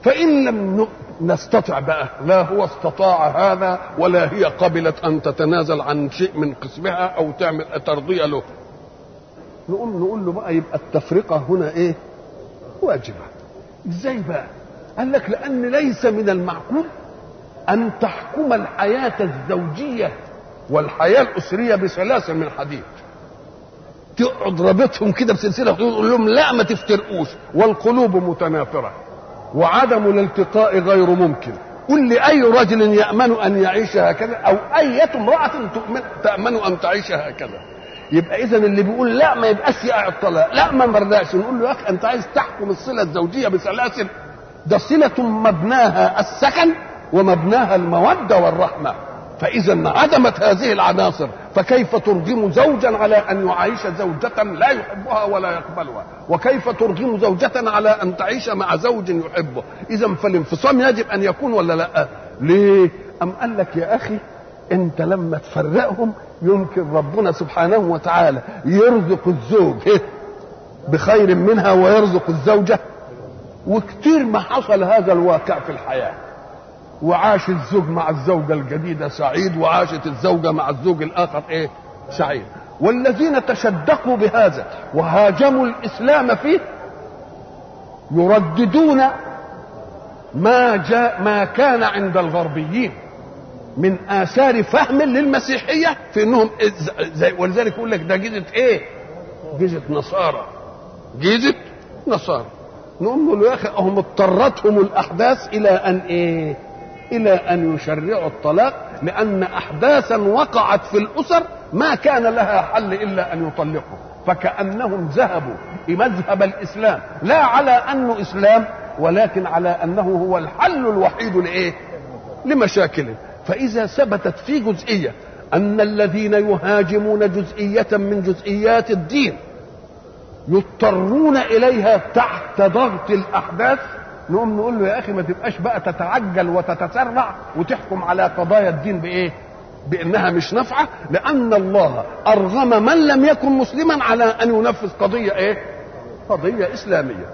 فإن لم ن- نستطع بقى لا هو استطاع هذا ولا هي قبلت أن تتنازل عن شيء من قسمها أو تعمل ترضية له نقوم نقول له بقى يبقى التفرقة هنا إيه واجبة إزاي بقى قال لك لأن ليس من المعقول أن تحكم الحياة الزوجية والحياة الأسرية بسلاسل من حديد تقعد رابطهم كده بسلسله وتقول لهم لا ما تفترقوش والقلوب متنافره وعدم الالتقاء غير ممكن قل لأي رجل يأمن أن يعيش هكذا أو أية امرأة تؤمن تأمن أن تعيش هكذا يبقى إذا اللي بيقول لا ما يبقاش يقع الطلاق لا ما مرضاش نقول له يا أخي أنت عايز تحكم الصلة الزوجية بسلاسل ده صلة مبناها السكن ومبناها المودة والرحمة فإذا عدمت هذه العناصر فكيف ترغم زوجا على أن يعيش زوجة لا يحبها ولا يقبلها وكيف ترغم زوجة على أن تعيش مع زوج يحبه إذا فالانفصام يجب أن يكون ولا لا ليه أم قال لك يا أخي أنت لما تفرقهم يمكن ربنا سبحانه وتعالى يرزق الزوج إيه؟ بخير منها ويرزق الزوجة وكتير ما حصل هذا الواقع في الحياه وعاش الزوج مع الزوجة الجديدة سعيد وعاشت الزوجة مع الزوج الآخر إيه سعيد والذين تشدقوا بهذا وهاجموا الإسلام فيه يرددون ما جاء ما كان عند الغربيين من آثار فهم للمسيحية في أنهم زي ولذلك يقول لك ده جيزة إيه؟ جيزة نصارى جيزة نصارى نقول له يا أخي هم اضطرتهم الأحداث إلى أن إيه؟ الى ان يشرعوا الطلاق لان احداثا وقعت في الاسر ما كان لها حل الا ان يطلقوا فكانهم ذهبوا مذهب الاسلام لا على انه اسلام ولكن على انه هو الحل الوحيد لايه لمشاكله فاذا ثبتت في جزئيه ان الذين يهاجمون جزئيه من جزئيات الدين يضطرون اليها تحت ضغط الاحداث نقوم نقول له يا اخي ما تبقاش بقى تتعجل وتتسرع وتحكم على قضايا الدين بايه؟ بانها مش نافعه لان الله ارغم من لم يكن مسلما على ان ينفذ قضيه ايه؟ قضيه اسلاميه.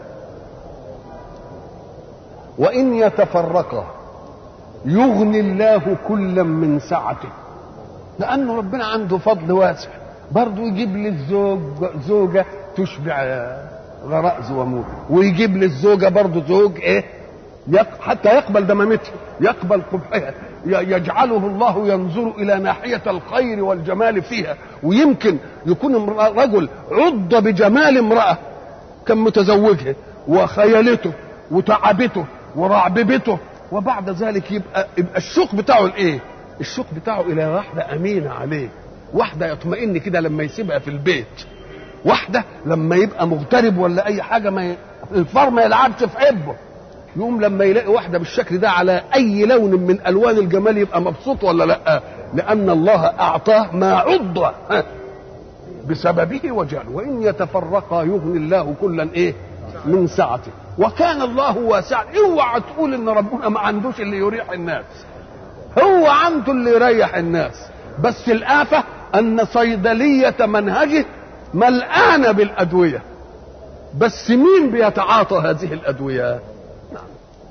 وان يتفرقا يغني الله كلا من سعته لأن ربنا عنده فضل واسع برضه يجيب للزوج زوجة تشبع غرائز وموت ويجيب للزوجة برضه زوج ايه يق... حتى يقبل دمامتها يقبل قبحها ي- يجعله الله ينظر الى ناحيه الخير والجمال فيها ويمكن يكون امرأة رجل عض بجمال امراه كان متزوجها وخيلته وتعبته ورعببته وبعد ذلك يبقى يبقى الشوق بتاعه الايه؟ الشوق بتاعه الى واحده امينه عليه واحده يطمئن كده لما يسيبها في البيت واحده لما يبقى مغترب ولا اي حاجه ما ي... الفار ما يلعبش في عبه يقوم لما يلاقي واحده بالشكل ده على اي لون من الوان الجمال يبقى مبسوط ولا لا لان الله اعطاه ما عض ها، بسببه وجعله وان يتفرقا يغني الله كلا ايه من سعته وكان الله واسعا اوعى تقول ان ربنا ما عندوش اللي يريح الناس هو عنده اللي يريح الناس بس الآفة أن صيدلية منهجه ملآنة بالأدوية بس مين بيتعاطى هذه الأدوية نعم.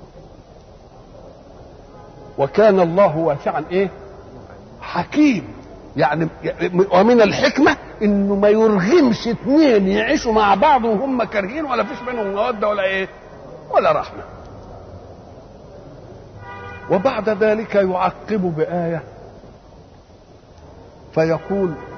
وكان الله واسعا ايه حكيم يعني ومن الحكمة انه ما يرغمش اتنين يعيشوا مع بعض وهم كارهين ولا فيش بينهم مودة ولا ايه ولا رحمة وبعد ذلك يعقب بآية فيقول